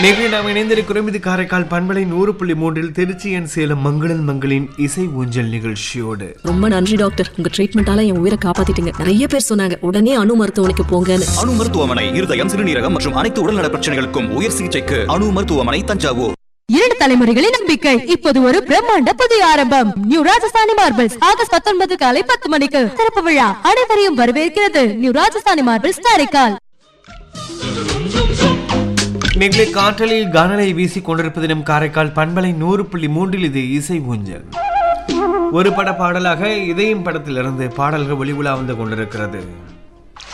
நேற்று நாம் இணைந்திருக்கிறோம் இது காரைக்கால் பண்பலை நூறு புள்ளி மூன்றில் திருச்சி என் சேலம் மங்களன் மங்களின் இசை ஊஞ்சல் நிகழ்ச்சியோடு ரொம்ப நன்றி டாக்டர் உங்க ட்ரீட்மெண்டால என் உயிரை காப்பாத்திட்டீங்க நிறைய பேர் சொன்னாங்க உடனே அணு மருத்துவமனைக்கு போங்கன்னு அணு மருத்துவமனை இருதயம் சிறுநீரகம் மற்றும் அனைத்து உடல்நல பிரச்சனைகளுக்கும் உயர் சிகிச்சைக்கு அணு மருத்துவமனை தஞ்சாவூர் இரண்டு தலைமுறைகளின் நம்பிக்கை இப்போது ஒரு பிரம்மாண்ட புதிய ஆரம்பம் நியூ ராஜஸ்தானி மார்பிள்ஸ் ஆகஸ்ட் பத்தொன்பது காலை பத்து மணிக்கு திறப்பு விழா அனைவரையும் வரவேற்கிறது நியூ ராஜஸ்தானி மார்பிள்ஸ் காரைக்கால் நெகிழி காற்றலில் கானலை வீசிக் கொண்டிருப்பது நம் காரைக்கால் பண்பலை நூறு புள்ளி மூன்றில் இது இசை ஊஞ்சல் ஒரு பட பாடலாக இதயம் படத்திலிருந்து பாடல்கள் ஒளி உலா வந்து கொண்டிருக்கிறது